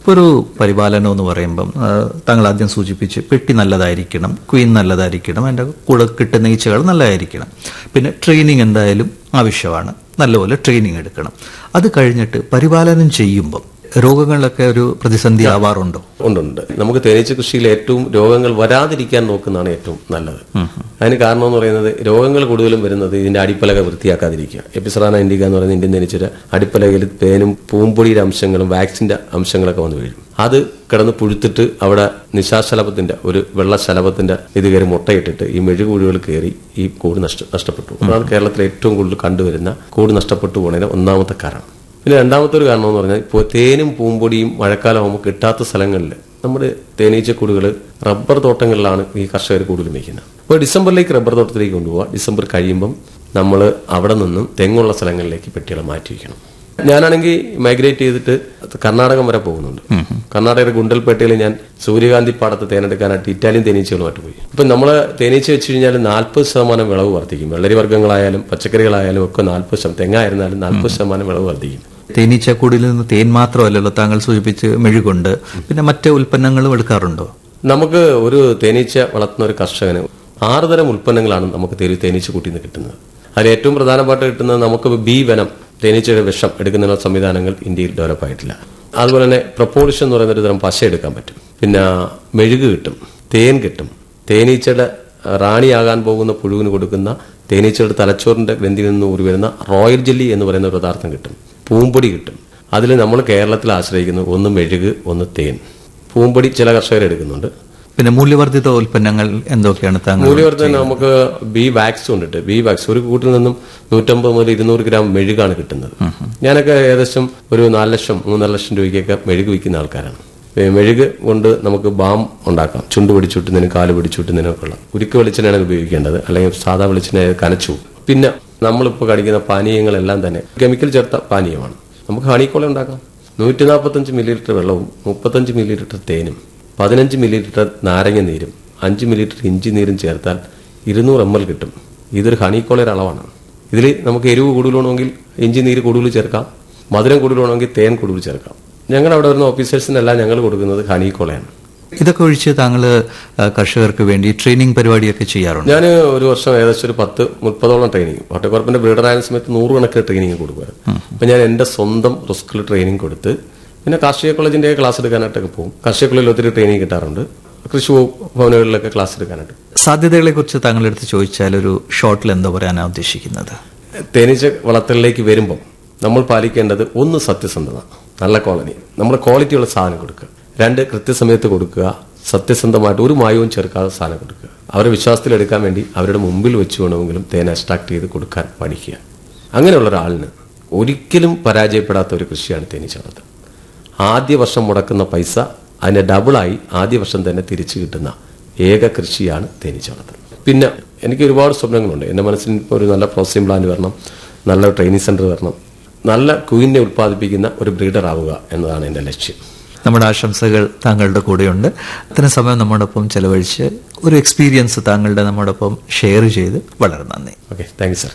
ഇപ്പോൾ ഒരു പരിപാലനം എന്ന് പറയുമ്പം ആ, താങ്കൾ ആദ്യം സൂചിപ്പിച്ച് പെട്ടി നല്ലതായിരിക്കണം ക്വീൻ നല്ലതായിരിക്കണം അതിൻ്റെ കൂടെ കിട്ടുന്ന ഈച്ചകൾ നല്ലതായിരിക്കണം പിന്നെ ട്രെയിനിങ് എന്തായാലും ആവശ്യമാണ് നല്ലപോലെ ട്രെയിനിങ് എടുക്കണം അത് കഴിഞ്ഞിട്ട് പരിപാലനം ചെയ്യുമ്പം രോഗങ്ങളിലൊക്കെ ഒരു പ്രതിസന്ധി ആവാറുണ്ടോ ഉണ്ടുണ്ട് നമുക്ക് തേനീച്ച കൃഷിയിൽ ഏറ്റവും രോഗങ്ങൾ വരാതിരിക്കാൻ നോക്കുന്നതാണ് ഏറ്റവും നല്ലത് അതിന് കാരണം എന്ന് പറയുന്നത് രോഗങ്ങൾ കൂടുതലും വരുന്നത് ഇതിന്റെ അടിപ്പലക വൃത്തിയാക്കാതിരിക്കുക എപ്പിസറാന ഇൻഡിക എന്ന് പറയുന്ന ഇന്ത്യൻ തേനീച്ചയുടെ അടിപ്പലകയിൽ തേനും പൂമ്പൊടിയുടെ അംശങ്ങളും വാക്സിന്റെ അംശങ്ങളൊക്കെ വന്ന് വീഴും അത് കിടന്ന് പുഴുത്തിട്ട് അവിടെ നിശാശലഭത്തിന്റെ ഒരു വെള്ളശലഭത്തിന്റെ ഇത് കയറി മുട്ടയിട്ടിട്ട് ഈ മെഴുകുഴികൾ കയറി ഈ കൂട് നഷ്ട നഷ്ടപ്പെട്ടു അതാണ് കേരളത്തിൽ ഏറ്റവും കൂടുതൽ കണ്ടുവരുന്ന കൂട് നഷ്ടപ്പെട്ടു പോകുന്നതിന് ഒന്നാമത്തെ കാരണം പിന്നെ രണ്ടാമത്തെ ഒരു കാരണം എന്ന് പറഞ്ഞാൽ ഇപ്പോൾ തേനും പൂമ്പൊടിയും മഴക്കാലമാകുമ്പോൾ കിട്ടാത്ത സ്ഥലങ്ങളിൽ നമ്മുടെ തേനീച്ചക്കൂടുകൾ റബ്ബർ തോട്ടങ്ങളിലാണ് ഈ കർഷകർ കൂടുതലും വയ്ക്കുന്നത് അപ്പോൾ ഡിസംബറിലേക്ക് റബ്ബർ തോട്ടത്തിലേക്ക് കൊണ്ടുപോകുക ഡിസംബർ കഴിയുമ്പം നമ്മൾ അവിടെ നിന്നും തെങ്ങുള്ള സ്ഥലങ്ങളിലേക്ക് പെട്ടികൾ മാറ്റി വയ്ക്കണം ഞാനാണെങ്കിൽ മൈഗ്രേറ്റ് ചെയ്തിട്ട് കർണാടകം വരെ പോകുന്നുണ്ട് കർണാടകയുടെ ഗുണ്ടൽപേട്ടയിൽ ഞാൻ സൂര്യകാന്തി പാടത്ത് തേനെടുക്കാനായിട്ട് ഇറ്റാലിയൻ തേനീച്ചകളുമായിട്ട് പോയി ഇപ്പൊ നമ്മൾ തേനീച്ച വെച്ച് കഴിഞ്ഞാൽ നാൽപ്പത് ശതമാനം വിളവ് വർദ്ധിക്കും വെള്ളരി വർഗ്ഗങ്ങളായാലും പച്ചക്കറികളായാലും ഒക്കെ നാൽപ്പത് ശതമാനം തെങ്ങായിരുന്നാലും നാൽപ്പത് ശതമാനം വിളവ് വർദ്ധിക്കും തേനീച്ചക്കൂടിൽ നിന്ന് തേൻ മാത്രമല്ലല്ലോ താങ്കൾ സൂചിപ്പിച്ച് മെഴുകുണ്ട് പിന്നെ മറ്റ് ഉൽപ്പന്നങ്ങളും എടുക്കാറുണ്ടോ നമുക്ക് ഒരു തേനീച്ച വളർത്തുന്ന ഒരു കർഷകന് ആറ് തരം ഉൽപ്പന്നങ്ങളാണ് നമുക്ക് തേനീ തേനീച്ച കൂട്ടിൽ നിന്ന് കിട്ടുന്നത് അതിൽ ഏറ്റവും പ്രധാനമായിട്ട് കിട്ടുന്നത് നമുക്ക് ബി വനം തേനീച്ചയുടെ വിഷം എടുക്കുന്നതിനുള്ള സംവിധാനങ്ങൾ ഇന്ത്യയിൽ ഡെവലപ്പ് ആയിട്ടില്ല അതുപോലെ തന്നെ പ്രപ്പോളിഷൻ എന്ന് പറയുന്ന ഒരു തരം പശ എടുക്കാൻ പറ്റും പിന്നെ മെഴുക് കിട്ടും തേൻ കിട്ടും തേനീച്ചയുടെ റാണിയാകാൻ പോകുന്ന പുഴുവിന് കൊടുക്കുന്ന തേനീച്ചയുടെ തലച്ചോറിന്റെ ഗ്രന്ഥിയിൽ നിന്ന് ഊറി വരുന്ന റോയൽ ജെല്ലി എന്ന് പറയുന്ന ഒരു പദാർത്ഥം കിട്ടും പൂമ്പൊടി കിട്ടും അതിൽ നമ്മൾ കേരളത്തിൽ ആശ്രയിക്കുന്നത് ഒന്ന് മെഴുക് ഒന്ന് തേൻ പൂമ്പൊടി ചില കർഷകർ എടുക്കുന്നുണ്ട് പിന്നെ മൂല്യവർദ്ധിത ഉൽപ്പന്നങ്ങൾ എന്തൊക്കെയാണ് താങ്കൾ മൂല്യവർദ്ധന നമുക്ക് ബി വാക്സ് കൊണ്ടിട്ട് ബി വാക്സ് ഒരു കൂട്ടിൽ നിന്നും നൂറ്റമ്പത് മുതൽ ഇരുന്നൂറ് ഗ്രാം മെഴുകാണ് കിട്ടുന്നത് ഞാനൊക്കെ ഏകദേശം ഒരു നാല് ലക്ഷം മൂന്നര ലക്ഷം രൂപയ്ക്കൊക്കെ മെഴുക് വിൽക്കുന്ന ആൾക്കാരാണ് ഏ, മെഴുക് കൊണ്ട് നമുക്ക് ബാം ഉണ്ടാക്കാം ചുണ്ട് പിടിച്ചുവിട്ടുന്നതിനും കാല് പിടിച്ചുവിട്ടുന്നതിനും ഒക്കെ ഉള്ള ഉരുക്ക് വെളിച്ചെണ്ണയാണ് ഉപയോഗിക്കേണ്ടത് അല്ലെങ്കിൽ സാധാ വെളിച്ചെണ്ണ കനച്ചു പോകും. പിന്നെ നമ്മളിപ്പോൾ കടിക്കുന്ന പാനീയങ്ങളെല്ലാം തന്നെ കെമിക്കൽ ചേർത്ത പാനീയമാണ് നമുക്ക് ഹണിക്കോള ഉണ്ടാക്കാം നൂറ്റി നാൽപ്പത്തഞ്ച് മില്ലി ലിറ്റർ വെള്ളവും മുപ്പത്തഞ്ച് മില്ലി ലിറ്റർ തേനും പതിനഞ്ച് മില്ലി ലിറ്റർ നാരങ്ങ നീരും അഞ്ച് മില്ലി ലിറ്റർ ഇഞ്ചി നീരും ചേർത്താൽ ഇരുന്നൂറ് എം എൽ കിട്ടും ഇതൊരു ഹണിക്കോളയുടെ അളവാണ് ഇതിൽ നമുക്ക് എരിവ് കൂടുതലാണെങ്കിൽ ഇഞ്ചി നീര് കൂടുതൽ ചേർക്കാം മധുരം കൂടുതലാണെങ്കിൽ തേൻ കൂടുതൽ ചേർക്കാം ഞങ്ങൾ അവിടെ വരുന്ന ഓഫീസേഴ്സിനെല്ലാം ഞങ്ങൾ കൊടുക്കുന്നത് ഹണിക്കോളയാണ് ഇതൊക്കെ ഒഴിച്ച് താങ്കൾ ആ, കർഷകർക്ക് വേണ്ടി ട്രെയിനിങ് പരിപാടിയൊക്കെ ചെയ്യാറുണ്ട് ഞാൻ ഒരു വർഷം ഏകദേശം ഒരു പത്ത് മുപ്പതോളം ട്രെയിനിങ് വട്ടക്കുറപ്പിന്റെ ബ്രീഡറായ സമയത്ത് നൂറുകണക്കിന് ട്രെയിനിങ് കൊടുക്കുമായിരുന്നു അപ്പൊ ഞാൻ എന്റെ സ്വന്തം റിസ്കിൽ ട്രെയിനിങ് കൊടുത്ത് പിന്നെ കാർഷിക കോളേജിന്റെ ക്ലാസ് എടുക്കാനായിട്ടൊക്കെ പോകും കാർഷിക കോളേജിൽ ഒത്തിരി ട്രെയിനിങ് കിട്ടാറുണ്ട് കൃഷി വകുപ്പ് ഭവനുകളിലൊക്കെ ക്ലാസ് എടുക്കാനായിട്ട് സാധ്യതകളെ കുറിച്ച് താങ്കളെടുത്ത് ചോദിച്ചാൽ ഒരു ഷോർട്ടിൽ എന്താ പറയാനാണ് ഉദ്ദേശിക്കുന്നത് തേനീച്ച വളർത്തലിലേക്ക് വരുമ്പം നമ്മൾ പാലിക്കേണ്ടത് ഒന്ന് സത്യസന്ധത നല്ല കോളനി നമ്മൾ ക്വാളിറ്റിയുള്ള സാധനം കൊടുക്കുക രണ്ട് കൃത്യസമയത്ത് കൊടുക്കുക സത്യസന്ധമായിട്ട് ഒരു മായവും ചേർക്കാതെ സാധനം കൊടുക്കുക അവരെ വിശ്വാസത്തിലെടുക്കാൻ വേണ്ടി അവരുടെ മുമ്പിൽ വെച്ച് വേണമെങ്കിലും തേൻ എക്സ്ട്രാക്ട് ചെയ്ത് കൊടുക്കാൻ പഠിക്കുക അങ്ങനെയുള്ള ഒരാളിന് ഒരിക്കലും പരാജയപ്പെടാത്ത ഒരു കൃഷിയാണ് തേനീച്ച വളർത്തൽ ആദ്യ വർഷം മുടക്കുന്ന പൈസ അതിന്റെ ഡബിളായി ആദ്യ വർഷം തന്നെ തിരിച്ചു കിട്ടുന്ന ഏക കൃഷിയാണ് തേനീച്ച വളർത്തൽ പിന്നെ എനിക്ക് ഒരുപാട് സ്വപ്നങ്ങളുണ്ട് എന്റെ മനസ്സിൽ ഇപ്പോൾ ഒരു നല്ല പ്രോസസ്സിംഗ് പ്ലാൻ വരണം നല്ല ട്രെയിനിങ് സെന്റർ വരണം നല്ല ക്വീനെ ഉത്പാദിപ്പിക്കുന്ന ഒരു ബ്രീഡർ ആവുക എന്നതാണ് എന്റെ ലക്ഷ്യം നമ്മുടെ ആശംസകൾ താങ്കളുടെ കൂടെയുണ്ട് അത്തരം സമയം നമ്മോടൊപ്പം ചെലവഴിച്ച് ഒരു എക്സ്പീരിയൻസ് താങ്കളുടെ നമ്മോടൊപ്പം ഷെയർ ചെയ്ത് വളരെ നന്ദി ഓക്കെ താങ്ക് യു സർ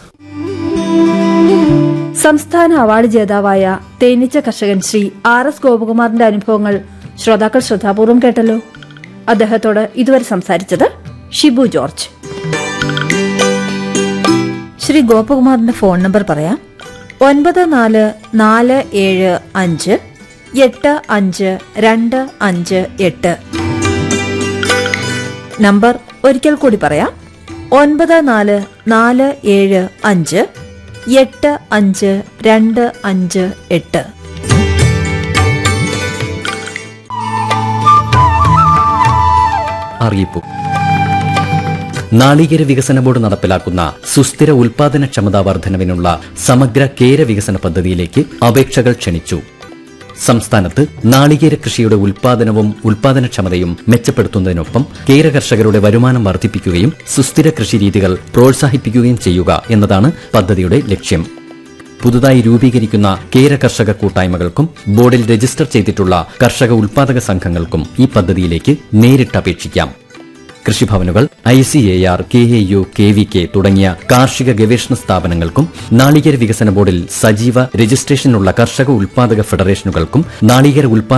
സംസ്ഥാന അവാർഡ് ജേതാവായ തേനീച്ച കർഷകൻ ശ്രീ ആർ എസ് ഗോപകുമാറിന്റെ അനുഭവങ്ങൾ ശ്രോതാക്കൾ ശ്രദ്ധാപൂർവം കേട്ടല്ലോ അദ്ദേഹത്തോട് ഇതുവരെ സംസാരിച്ചത് ഷിബു ജോർജ് ശ്രീ ഗോപകുമാറിന്റെ ഫോൺ നമ്പർ പറയാം ഒൻപത് നാല് നാല് ഏഴ് അഞ്ച് എട്ട് അഞ്ച് രണ്ട് അഞ്ച് എട്ട് നമ്പർ ഒരിക്കൽ കൂടി പറയാം ഒൻപത് നാല് നാല് ഏഴ് അഞ്ച് എട്ട് അഞ്ച് രണ്ട് അഞ്ച് എട്ട് അറിയിപ്പു നാളികേര വികസന ബോർഡ് നടപ്പിലാക്കുന്ന സുസ്ഥിര ഉൽപാദനക്ഷമതാ വർധനവിനുള്ള സമഗ്ര കേര വികസന പദ്ധതിയിലേക്ക് അപേക്ഷകൾ ക്ഷണിച്ചു സംസ്ഥാനത്ത് നാളികേര കൃഷിയുടെ ഉൽപാദനവും ഉൽപാദനക്ഷമതയും മെച്ചപ്പെടുത്തുന്നതിനൊപ്പം കേര കർഷകരുടെ വരുമാനം വർദ്ധിപ്പിക്കുകയും സുസ്ഥിര കൃഷി രീതികൾ പ്രോത്സാഹിപ്പിക്കുകയും ചെയ്യുക എന്നതാണ് പദ്ധതിയുടെ ലക്ഷ്യം പുതുതായി രൂപീകരിക്കുന്ന കേര കർഷക കൂട്ടായ്മകൾക്കും ബോർഡിൽ രജിസ്റ്റർ ചെയ്തിട്ടുള്ള കർഷക ഉൽപാദക സംഘങ്ങൾക്കും ഈ പദ്ധതിയിലേക്ക് നേരിട്ട് അപേക്ഷിക്കാം കൃഷിഭവനുകൾ I C A R K A U K V K തുടങ്ങിയ കാർഷിക ഗവേഷണ സ്ഥാപനങ്ങൾക്കും നാളികേര വികസന ബോർഡിൽ സജീവ രജിസ്ട്രേഷനുള്ള കർഷക ഉൽപാദക ഫെഡറേഷനുകൾക്കും നാളികേര ഉൽപാദക